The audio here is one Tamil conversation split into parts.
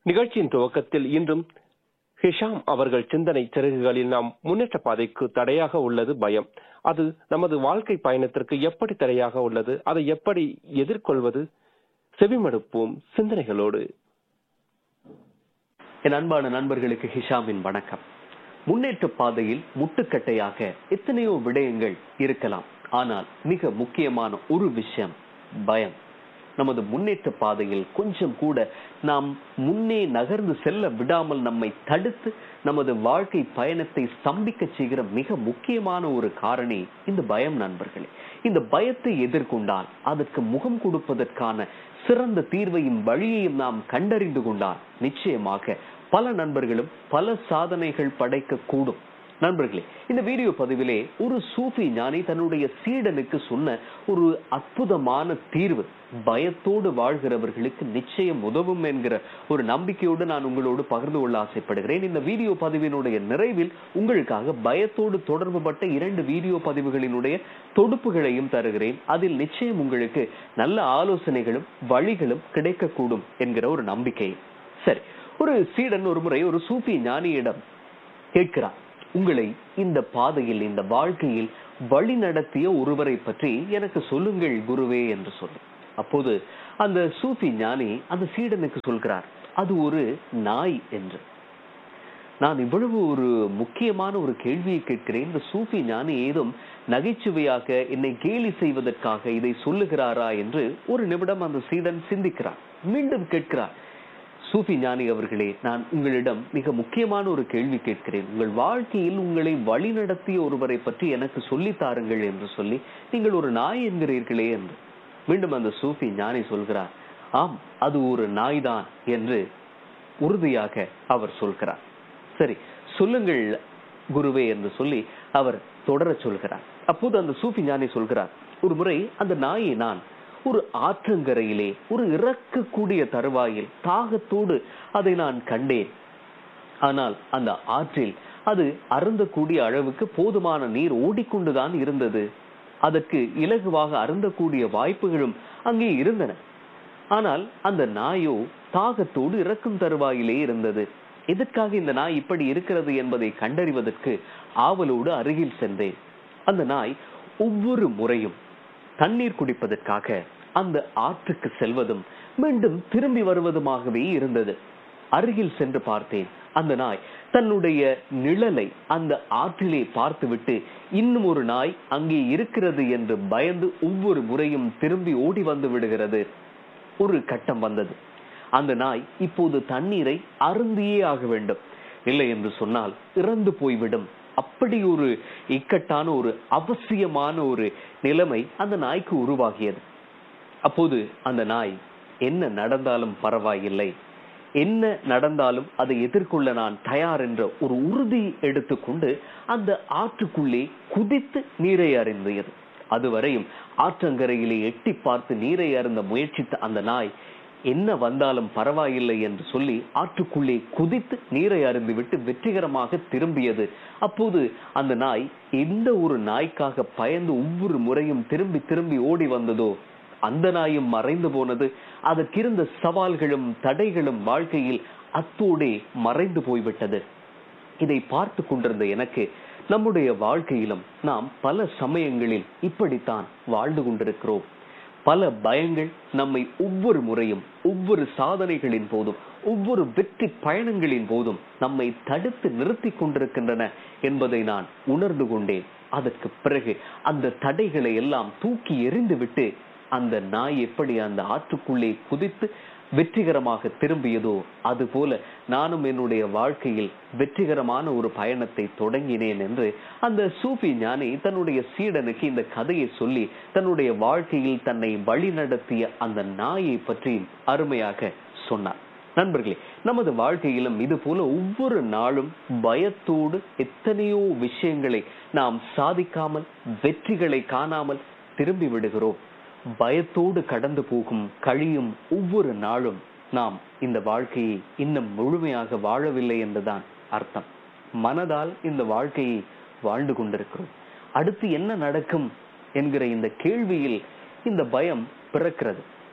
நிகழ்ச்சியின் துவக்கத்தில் இன்றும் ஹிஷாம் அவர்கள் சிந்தனை சிறகுகளில் நாம் முன்னேற்ற பாதைக்கு தடையாக உள்ளது பயம் அது நமது வாழ்க்கை பயணத்திற்கு எப்படி தடையாக உள்ளது அதை எப்படி எதிர்கொள்வது செவிமடுப்போம் சிந்தனைகளோடு என் அன்பான நண்பர்களுக்கு ஹிஷாமின் வணக்கம் முன்னேற்ற பாதையில் முட்டுக்கட்டையாக எத்தனையோ விடயங்கள் இருக்கலாம் ஆனால் மிக முக்கியமான ஒரு விஷயம் பயம் நமது முன்னேற்ற பாதையில் கொஞ்சம் கூட நாம் முன்னே நகர்ந்து செல்ல விடாமல் நம்மை தடுத்து நமது வாழ்க்கை பயணத்தை ஸ்தம்பிக்க செய்கிற மிக முக்கியமான ஒரு காரணி இந்த பயம் நண்பர்களே இந்த பயத்தை எதிர்கொண்டால் அதற்கு முகம் கொடுப்பதற்கான சிறந்த தீர்வையும் வழியையும் நாம் கண்டறிந்து கொண்டால் நிச்சயமாக பல நண்பர்களும் பல சாதனைகள் படைக்க கூடும் நண்பர்களே இந்த வீடியோ பதிவிலே ஒரு சூஃபி ஞானி தன்னுடைய சீடனுக்கு சொன்ன ஒரு அற்புதமான தீர்வு பயத்தோடு வாழ்கிறவர்களுக்கு நிச்சயம் உதவும் என்கிற ஒரு நம்பிக்கையோடு நான் உங்களோடு பகிர்ந்து கொள்ள ஆசைப்படுகிறேன் இந்த வீடியோ பதிவினுடைய நிறைவில் உங்களுக்காக பயத்தோடு தொடர்புபட்ட இரண்டு வீடியோ பதிவுகளினுடைய தொடுப்புகளையும் தருகிறேன் அதில் நிச்சயம் உங்களுக்கு நல்ல ஆலோசனைகளும் வழிகளும் கிடைக்கக்கூடும் என்கிற ஒரு நம்பிக்கை சரி ஒரு சீடன் ஒரு முறை ஒரு சூஃபி ஞானியிடம் கேட்கிறார் உங்களை இந்த பாதையில் இந்த வாழ்க்கையில் வழி நடத்திய ஒருவரை பற்றி எனக்கு சொல்லுங்கள் குருவே என்று சொல்லி அப்போது அந்த சூஃபி ஞானி அந்த சீடனுக்கு சொல்கிறார் அது ஒரு நாய் என்று நான் இவ்வளவு ஒரு முக்கியமான ஒரு கேள்வியை கேட்கிறேன் இந்த சூஃபி ஞானி ஏதும் நகைச்சுவையாக என்னை கேலி செய்வதற்காக இதை சொல்லுகிறாரா என்று ஒரு நிமிடம் அந்த சீடன் சிந்திக்கிறார் மீண்டும் கேட்கிறார் சூஃபி ஞானி அவர்களே நான் உங்களிடம் மிக முக்கியமான ஒரு கேள்வி கேட்கிறேன் உங்கள் வாழ்க்கையில் உங்களை வழி நடத்திய ஒருவரை பற்றி எனக்கு சொல்லித் தாருங்கள் என்று சொல்லி நீங்கள் ஒரு நாய் என்கிறீர்களே என்று மீண்டும் அந்த சூஃபி ஞானி சொல்கிறார் ஆம் அது ஒரு நாய்தான் என்று உறுதியாக அவர் சொல்கிறார் சரி சொல்லுங்கள் குருவே என்று சொல்லி அவர் தொடரச் சொல்கிறார் அப்போது அந்த சூஃபி ஞானி சொல்கிறார் ஒரு முறை அந்த நாயை நான் ஒரு ஆற்றங்கரையிலே ஒரு இறக்கக்கூடிய தருவாயில் தாகத்தோடு அதை நான் கண்டேன் ஆனால் அந்த ஆற்றில் அது அருந்தக்கூடிய அளவுக்கு போதுமான நீர் ஓடிக்கொண்டுதான் இருந்தது அதற்கு இலகுவாக அருந்தக்கூடிய வாய்ப்புகளும் அங்கே இருந்தன ஆனால் அந்த நாயோ தாகத்தோடு இறக்கும் தருவாயிலே இருந்தது எதற்காக இந்த நாய் இப்படி இருக்கிறது என்பதை கண்டறிவதற்கு ஆவலோடு அருகில் சென்றேன் அந்த நாய் ஒவ்வொரு முறையும் தண்ணீர் குடிப்பதற்காக அந்த ஆற்றுக்கு செல்வதும் மீண்டும் திரும்பி வருவதுமாகவே இருந்தது அருகில் சென்று பார்த்தேன் அந்த நாய் தன்னுடைய நிழலை அந்த ஆற்றிலே பார்த்துவிட்டு இன்னும் ஒரு நாய் அங்கே இருக்கிறது என்று பயந்து ஒவ்வொரு முறையும் திரும்பி ஓடி வந்து விடுகிறது ஒரு கட்டம் வந்தது அந்த நாய் இப்போது தண்ணீரை அருந்தியே ஆக வேண்டும் இல்லை என்று சொன்னால் இறந்து போய்விடும் அப்படி ஒரு இக்கட்டான ஒரு அவசியமான ஒரு நிலைமை அந்த நாய்க்கு உருவாகியது அப்போது அந்த நாய் என்ன நடந்தாலும் பரவாயில்லை என்ன நடந்தாலும் அதை எதிர்கொள்ள நான் தயார் என்ற ஒரு உறுதி எடுத்துக்கொண்டு அந்த ஆற்றுக்குள்ளே குதித்து நீரை அறிந்தியது அதுவரையும் ஆற்றங்கரையிலே எட்டி பார்த்து நீரை அருந்த முயற்சித்த அந்த நாய் என்ன வந்தாலும் பரவாயில்லை என்று சொல்லி ஆற்றுக்குள்ளே குதித்து நீரை அருந்து விட்டு வெற்றிகரமாக திரும்பியது அப்போது அந்த நாய் எந்த ஒரு நாய்க்காக பயந்து ஒவ்வொரு முறையும் திரும்பி திரும்பி ஓடி வந்ததோ அந்த நாயும் மறைந்து போனது அதற்கிருந்த சவால்களும் தடைகளும் வாழ்க்கையில் அத்தோடே மறைந்து போய்விட்டது இதை பார்த்து கொண்டிருந்த எனக்கு நம்முடைய வாழ்க்கையிலும் நாம் பல சமயங்களில் இப்படித்தான் வாழ்ந்து கொண்டிருக்கிறோம் பல பயங்கள் நம்மை ஒவ்வொரு முறையும் ஒவ்வொரு சாதனைகளின் போதும் ஒவ்வொரு வெற்றி பயணங்களின் போதும் நம்மை தடுத்து நிறுத்தி கொண்டிருக்கின்றன என்பதை நான் உணர்ந்து கொண்டேன் அதற்கு பிறகு அந்த தடைகளை எல்லாம் தூக்கி எறிந்துவிட்டு அந்த நாய் எப்படி அந்த ஆற்றுக்குள்ளே குதித்து வெற்றிகரமாக திரும்பியதோ அதுபோல நானும் என்னுடைய வாழ்க்கையில் வெற்றிகரமான ஒரு பயணத்தை தொடங்கினேன் என்று அந்த சூஃபி ஞானி தன்னுடைய சீடனுக்கு இந்த கதையை சொல்லி தன்னுடைய வாழ்க்கையில் தன்னை வழி நடத்திய அந்த நாயை பற்றி அருமையாக சொன்னார் நண்பர்களே நமது வாழ்க்கையிலும் இது போல ஒவ்வொரு நாளும் பயத்தோடு எத்தனையோ விஷயங்களை நாம் சாதிக்காமல் வெற்றிகளை காணாமல் திரும்பி விடுகிறோம் பயத்தோடு கடந்து போகும் கழியும் ஒவ்வொரு நாளும் நாம் இந்த வாழ்க்கையை இன்னும் முழுமையாக வாழவில்லை என்றுதான் அர்த்தம் மனதால் இந்த வாழ்க்கையை வாழ்ந்து கொண்டிருக்கிறோம் அடுத்து என்ன நடக்கும் என்கிற இந்த கேள்வியில் இந்த பயம் பிறக்கிறது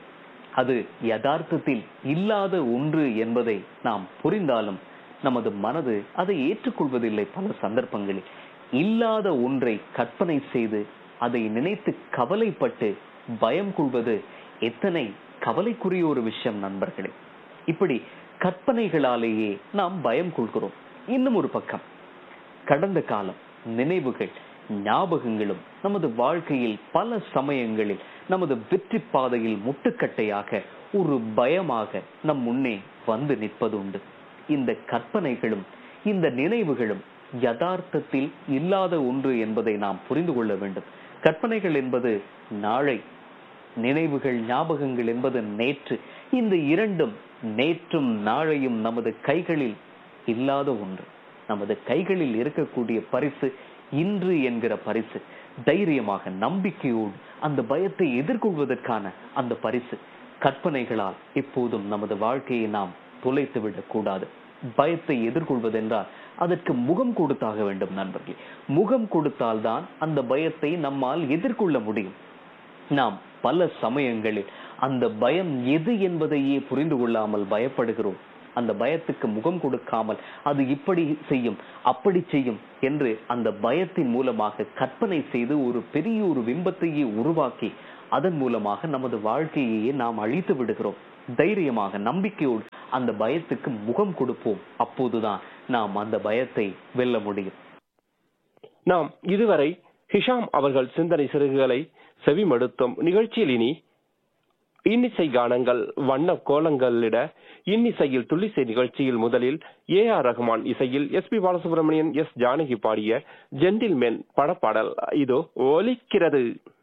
அது யதார்த்தத்தில் இல்லாத ஒன்று என்பதை நாம் புரிந்தாலும் நமது மனது அதை ஏற்றுக்கொள்வதில்லை பல சந்தர்ப்பங்களில் இல்லாத ஒன்றை கற்பனை செய்து அதை நினைத்து கவலைப்பட்டு பயம் கொள்வது எத்தனை கவலைக்குரிய ஒரு விஷயம் நண்பர்களே இப்படி கற்பனைகளாலேயே நாம் பயம் கொள்கிறோம் இன்னும் ஒரு பக்கம் கடந்த காலம் நினைவுகள் ஞாபகங்களும் நமது வாழ்க்கையில் பல சமயங்களில் நமது வெற்றி பாதையில் முட்டுக்கட்டையாக ஒரு பயமாக நம் முன்னே வந்து நிற்பதுண்டு இந்த கற்பனைகளும் இந்த நினைவுகளும் யதார்த்தத்தில் இல்லாத ஒன்று என்பதை நாம் புரிந்து கொள்ள வேண்டும் கற்பனைகள் என்பது நாளை நினைவுகள் ஞாபகங்கள் என்பது நேற்று இந்த இரண்டும் நேற்றும் நாளையும் நமது கைகளில் இல்லாத ஒன்று நமது கைகளில் இருக்கக்கூடிய பரிசு இன்று என்கிற பரிசு தைரியமாக நம்பிக்கையோடு அந்த பயத்தை எதிர்கொள்வதற்கான அந்த பரிசு கற்பனைகளால் எப்போதும் நமது வாழ்க்கையை நாம் தொலைத்து விடக் கூடாது பயத்தை எதிர்கொள்வதென்றால் அதற்கு முகம் கொடுத்தாக வேண்டும் நண்பர்களே முகம் கொடுத்தால்தான் அந்த பயத்தை நம்மால் எதிர்கொள்ள முடியும் நாம் பல சமயங்களில் அந்த பயம் எது என்பதையே புரிந்து கொள்ளாமல் பயப்படுகிறோம் அந்த பயத்துக்கு முகம் கொடுக்காமல் அது இப்படி செய்யும் அப்படி செய்யும் என்று அந்த பயத்தின் மூலமாக கற்பனை செய்து ஒரு பெரிய ஒரு பிம்பத்தையே உருவாக்கி அதன் மூலமாக நமது வாழ்க்கையையே நாம் அழித்து விடுகிறோம் தைரியமாக நம்பிக்கையோடு அந்த பயத்துக்கு முகம் கொடுப்போம் அப்போதுதான் நாம் அந்த பயத்தை வெல்ல முடியும் நாம் இதுவரை ஹிஷாம் அவர்கள் சிந்தனை சிறகுகளை செவிமடுத்தும் நிகழ்ச்சியில் இனி இன்னிசை கானங்கள் வண்ண கோலங்களிட இன்னிசையில் துள்ளிசை நிகழ்ச்சியில் முதலில் ஏ ஆர் ரஹ்மான் இசையில் S P Balasubrahmanyam S Janaki பாடிய ஜென்டில்மேன் படப்பாடல் இதோ ஒலிக்கிறது